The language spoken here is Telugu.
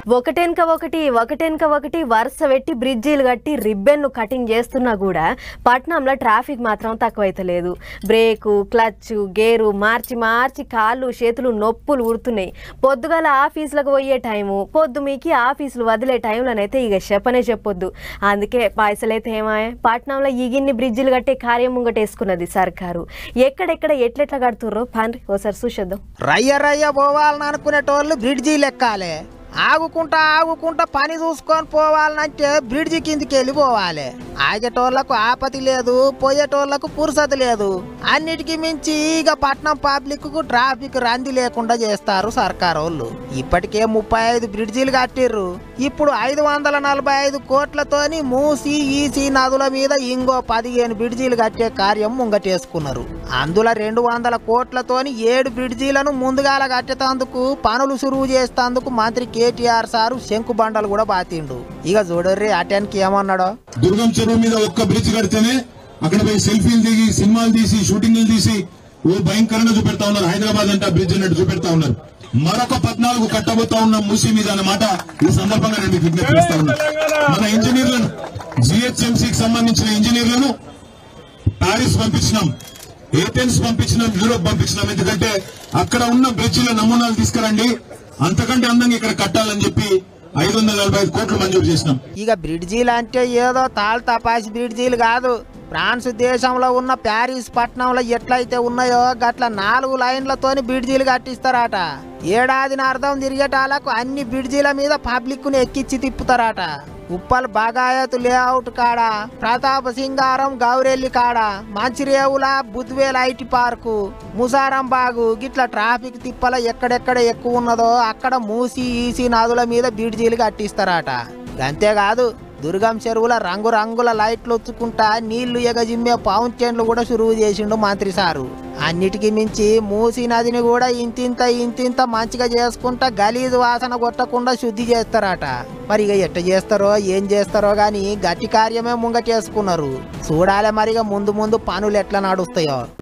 ఒకటెనక ఒకటి ఒకటెనక ఒకటి వరుస పెట్టి బ్రిడ్జీలు కట్టి రిబ్బెన్ను కటింగ్ చేస్తున్నా కూడా పట్నంలో ట్రాఫిక్ మాత్రం తక్కువైతలేదు బ్రేకు క్లచ్ గేరు మార్చి మార్చి కాళ్ళు చేతులు నొప్పులు ఉడుతున్నాయి పొద్దుగాల ఆఫీసులకు పోయే టైము పొద్దు మీకి ఆఫీసులు వదిలే టైంలోనైతే ఇక చెప్పనే చెప్పొద్దు అందుకే పైసలైతే ఏమాయే పట్నంలో ఇగిన్ని బ్రిడ్జిలు కట్టే కార్యం ముంగటేసుకున్నది సర్కారు ఎక్కడెక్కడ ఎట్లెట్లా కడుతుర్రో పండ్రి ఓసారి చూసేద్దాం రయ్య రయ్య పోవాలని అనుకునేటోళ్ళు బ్రిడ్జి లెక్కాలే ఆగుకుంటా ఆగుకుంటా పని చూసుకొని పోవాలంటే బ్రిడ్జి కిందికి వెళ్ళిపోవాలి ఆగేటోళ్లకు ఆపతి లేదు పోయేటోళ్లకు పురుసతి లేదు అన్నిటికీ మించి ఇక పట్నం పబ్లిక్ కు ట్రాఫిక్ రంది లేకుండా చేస్తారు సర్కార్ వాళ్ళు ఇప్పటికే ముప్పై ఐదు బ్రిడ్జిలు కట్టిర్రు ఇప్పుడు ఐదు వందల నలభై ఐదు కోట్లతోని మూసి ఈసి నదుల మీద ఇంకో పదిహేను బ్రిడ్జీలు కట్టే కార్యం ముంగటేసుకున్నారు అందులో రెండు వందల కోట్లతోని ఏడు బ్రిడ్జీలను ముందుగాల కట్టేటందుకు పనులు సురువు చేసేందుకు మంత్రి కేటీఆర్ సారు శంకు బండలు కూడా బాతిండు ఇక చూడర్రి అటెన్కి ఏమన్నాడో దుర్గం చెరువు మీద ఒక్క బ్రిడ్జ్ కడితేనే అక్కడ పోయి సెల్ఫీలు దిగి సినిమాలు తీసి షూటింగ్లు తీసి ఓ భయంకరంగా చూపెడతా ఉన్నారు హైదరాబాద్ అంటే ఆ బ్రిడ్జ్ అన్నట్టు చూపెడతా ఉన్నారు మరొక పద్నాలుగు కట్టబోతా ఉన్న మూసీ మీద అన్నమాట ఈ సందర్భంగా నేను మీకు విజ్ఞప్తి చేస్తా ఉన్నా మన ఇంజనీర్లను జిహెచ్ఎంసీకి సంబంధించిన ఇంజనీర్లను పారిస్ పంపించినాం ఏథెన్స్ పంపించినాం యూరోప్ పంపించినాం ఎందుకంటే అక్కడ ఉన్న బ్రిడ్జిల నమూనాలు తీసుకురండి అంతకంటే అందంగా ఇక్కడ కట్టాలని చెప్పి ఐదు వందల నలభై ఐదు కోట్లు మంజూరు చేసినాం ఇక బ్రిడ్జీలు అంటే ఏదో తాల్ తపాసి బ్రిడ్జీలు కాదు ఫ్రాన్స్ దేశంలో ఉన్న ప్యారిస్ పట్టణంలో ఎట్లయితే ఉన్నాయో గట్ల నాలుగు లైన్లతోని బ్రిడ్జీలు కట్టిస్తారట ఏడాదిని అర్థం తిరిగేటాలకు అన్ని బ్రిడ్జీల మీద పబ్లిక్ ను ఎక్కిచ్చి తిప్పుతారట ఉప్పల్ బాగాయత్ లేఅవుట్ కాడ ప్రతాప సింగారం గౌరెల్లి కాడ Manchirevula Budvel IT park Musarambagh గిట్ల ట్రాఫిక్ తిప్పల ఎక్కడెక్కడ ఎక్కువ ఉన్నదో అక్కడ మూసి ఈసి నదుల మీద బ్రిడ్జీలు కట్టిస్తారట అంతేకాదు దుర్గం చెరువుల రంగు రంగుల లైట్లు వచ్చుకుంటా నీళ్లు ఎగజిమ్మే ఫౌంటైన్లు కూడా సురువు చేసిండు మంత్రి సారు అన్నిటికీ మించి మూసి నదిని కూడా ఇంతింత ఇంతింత మంచిగా చేసుకుంటా గలీజు వాసన కొట్టకుండా శుద్ధి చేస్తారట మరి ఇక ఎట్ట చేస్తారో ఏం చేస్తారో గాని గట్టి కార్యమే ముంగ చేసుకున్నారు చూడాలి మరిగా ముందు ముందు పనులు ఎట్లా నడుస్తాయో